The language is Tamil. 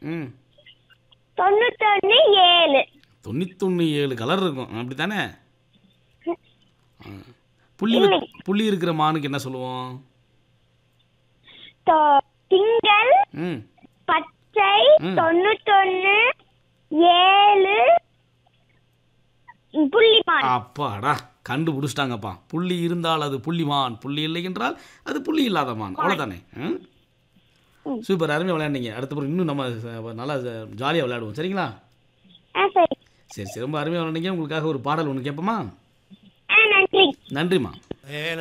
ம் தொண்ணூத்தொன்னு ஏழு தொண்ணூத்தொன்று ஏழு கலர் இருக்கும் அப்படி தானே புள்ளி வ- புள்ளி இருக்கிற மானுக்கு என்ன சொல்லுவோம் தொ- திங்கள் ம் பச்சை ம். தொண்ணூத்தொன்னு ஏழு புள்ளிமான் அப்பாடா கண்டுபிடிச்சிட்டாங்கப்பா புள்ளி இருந்தால் அது புள்ளிமான் புள்ளி இல்லை என்றால் அது புள்ளி இல்லாத மான் அவ்வளோதானே ம்? சூப்பர் அருமையாக விளையாண்டீங்க அடுத்த பிறகு இன்னும் நம்ம ச- நல்லா ஜாலியாக விளையாடுவோம் சரிங்களா ஆ சரி சரி சரி ரொம்ப அருமையாக விளையாண்டீங்க உங்களுக்காக ஒரு பாடல் ஒன்று கேட்போமா ஆ நன்றி நன்றிம்மா